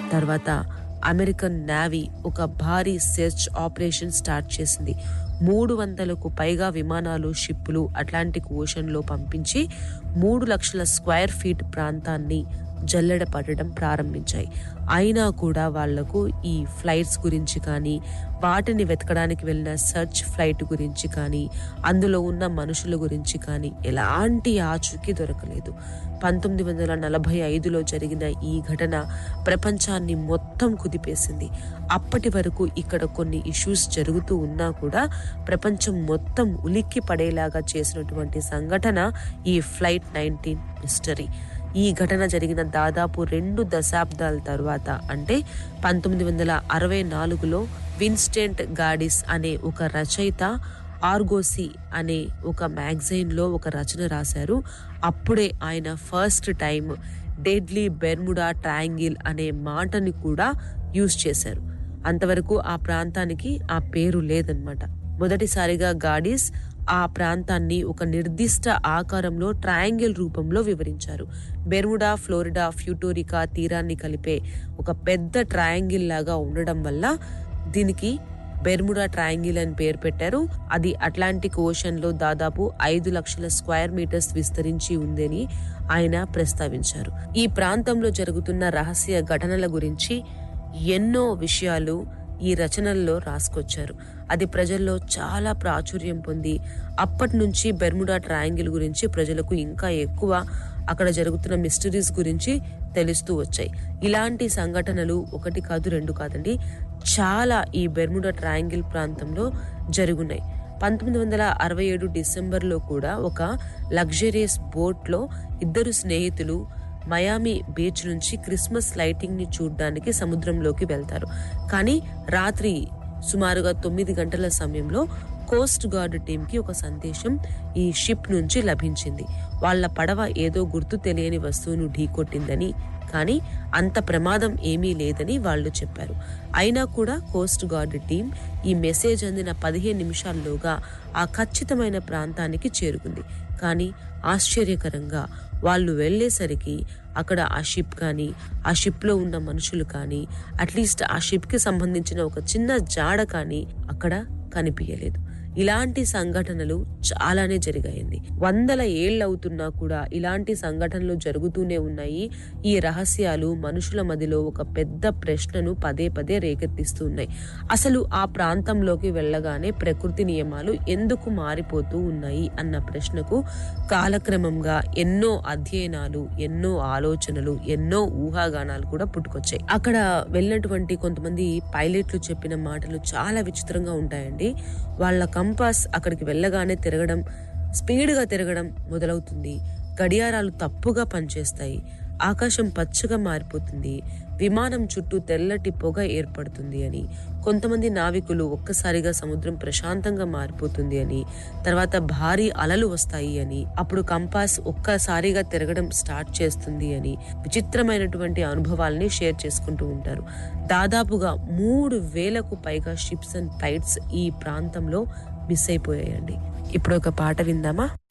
తర్వాత American navy ఒక భారీ సెర్చ్ ఆపరేషన్ స్టార్ట్ చేసింది మూడు వందలకు పైగా విమానాలు షిప్పులు అట్లాంటిక్ ఓషన్లో పంపించి మూడు లక్షల స్క్వేర్ ఫీట్ ప్రాంతాన్ని జల్లెడ పడడం ప్రారంభించాయి అయినా కూడా వాళ్లకు ఈ ఫ్లైట్స్ గురించి కానీ వాటిని వెతకడానికి వెళ్ళిన సర్చ్ ఫ్లైట్ గురించి కానీ అందులో ఉన్న మనుషుల గురించి కానీ ఎలాంటి ఆచూకీ దొరకలేదు పంతొమ్మిది వందల నలభై ఐదులో జరిగిన ఈ ఘటన ప్రపంచాన్ని మొత్తం కుదిపేసింది అప్పటి వరకు ఇక్కడ కొన్ని ఇష్యూస్ జరుగుతూ ఉన్నా కూడా ప్రపంచం మొత్తం ఉలిక్కి పడేలాగా చేసినటువంటి సంఘటన ఈ ఫ్లైట్ నైన్టీన్ మిస్టరీ ఈ ఘటన జరిగిన దాదాపు రెండు దశాబ్దాల తర్వాత అంటే పంతొమ్మిది వందల అరవై నాలుగులో విన్స్టెంట్ గాడిస్ అనే ఒక రచయిత ఆర్గోసి అనే ఒక మ్యాగజైన్లో ఒక రచన రాశారు అప్పుడే ఆయన first time deadly Bermuda triangle అనే మాటని కూడా యూజ్ చేశారు అంతవరకు ఆ ప్రాంతానికి ఆ పేరు లేదన్నమాట మొదటిసారిగా గాడీస్ ఆ ప్రాంతాన్ని ఒక నిర్దిష్ట ఆకారంలో ట్రయాంగిల్ రూపంలో వివరించారు బెర్ముడా ఫ్లోరిడా ఫ్యూటోరికా తీరాన్ని కలిపే ఒక పెద్ద ట్రయాంగిల్ లాగా ఉండడం వల్ల దీనికి బెర్ముడా ట్రయాంగిల్ అని పేరు పెట్టారు అది అట్లాంటిక్ ఓషన్ లో దాదాపు ఐదు లక్షల స్క్వేర్ మీటర్స్ విస్తరించి ఉందని ఆయన ప్రస్తావించారు ఈ ప్రాంతంలో జరుగుతున్న రహస్య ఘటనల గురించి ఎన్నో విషయాలు ఈ రచనల్లో రాసుకొచ్చారు అది ప్రజల్లో చాలా ప్రాచుర్యం పొంది అప్పటి నుంచి బెర్ముడా ట్రయాంగిల్ గురించి ప్రజలకు ఇంకా ఎక్కువ అక్కడ జరుగుతున్న మిస్టరీస్ గురించి తెలుస్తూ వచ్చాయి ఇలాంటి సంఘటనలు ఒకటి కాదు రెండు కాదండి చాలా ఈ బెర్ముడా ట్రయాంగిల్ ప్రాంతంలో జరుగున్నాయి పంతొమ్మిది వందల అరవై ఏడు డిసెంబర్లో కూడా ఒక లగ్జరియస్ బోట్లో ఇద్దరు స్నేహితులు మయామి బీచ్ నుంచి క్రిస్మస్ లైటింగ్ ని చూడడానికి సముద్రంలోకి వెళ్తారు కానీ రాత్రి సుమారుగా తొమ్మిది గంటల సమయంలో కోస్ట్ గార్డ్ టీమ్ కి ఒక సందేశం ఈ షిప్ నుంచి లభించింది వాళ్ళ పడవ ఏదో గుర్తు తెలియని వస్తువును ఢీకొట్టిందని కానీ అంత ప్రమాదం ఏమీ లేదని వాళ్ళు చెప్పారు అయినా కూడా కోస్ట్ గార్డ్ టీం ఈ మెసేజ్ అందిన పదిహేను నిమిషాల్లోగా ఆ ఖచ్చితమైన ప్రాంతానికి చేరుకుంది కానీ ఆశ్చర్యకరంగా వాళ్ళు వెళ్ళేసరికి అక్కడ ఆ షిప్ కానీ ఆ షిప్లో ఉన్న మనుషులు కానీ అట్లీస్ట్ ఆ షిప్కి సంబంధించిన ఒక చిన్న జాడ కానీ అక్కడ కనిపించలేదు ఇలాంటి సంఘటనలు చాలానే జరిగాయండి వందల ఏళ్ళవుతున్నా కూడా ఇలాంటి సంఘటనలు జరుగుతూనే ఉన్నాయి ఈ రహస్యాలు మనుషుల మదిలో ఒక పెద్ద ప్రశ్నను పదే పదే రేకెత్తిస్తూ ఉన్నాయి అసలు ఆ ప్రాంతంలోకి వెళ్ళగానే ప్రకృతి నియమాలు ఎందుకు మారిపోతూ ఉన్నాయి అన్న ప్రశ్నకు కాలక్రమంగా ఎన్నో అధ్యయనాలు ఎన్నో ఆలోచనలు ఎన్నో ఊహాగానాలు కూడా పుట్టుకొచ్చాయి అక్కడ వెళ్ళినటువంటి కొంతమంది పైలట్లు చెప్పిన మాటలు చాలా విచిత్రంగా ఉంటాయండి వాళ్ళ కంపాస్ అక్కడికి వెళ్ళగానే తిరగడం స్పీడ్గా తిరగడం మొదలవుతుంది గడియారాలు తప్పుగా పనిచేస్తాయి ఆకాశం పచ్చగా మారిపోతుంది విమానం చుట్టూ తెల్లటి పొగ ఏర్పడుతుంది అని కొంతమంది నావికులు ఒక్కసారిగా సముద్రం ప్రశాంతంగా మారిపోతుంది అని తర్వాత భారీ అలలు వస్తాయి అని అప్పుడు కంపాస్ ఒక్కసారిగా తిరగడం స్టార్ట్ చేస్తుంది అని విచిత్రమైనటువంటి అనుభవాల్ని షేర్ చేసుకుంటూ ఉంటారు దాదాపుగా మూడు వేలకు పైగా షిప్స్ అండ్ ఫ్లైట్స్ ఈ ప్రాంతంలో మిస్ అయిపోయాయండి ఇప్పుడు ఒక పాట విందామా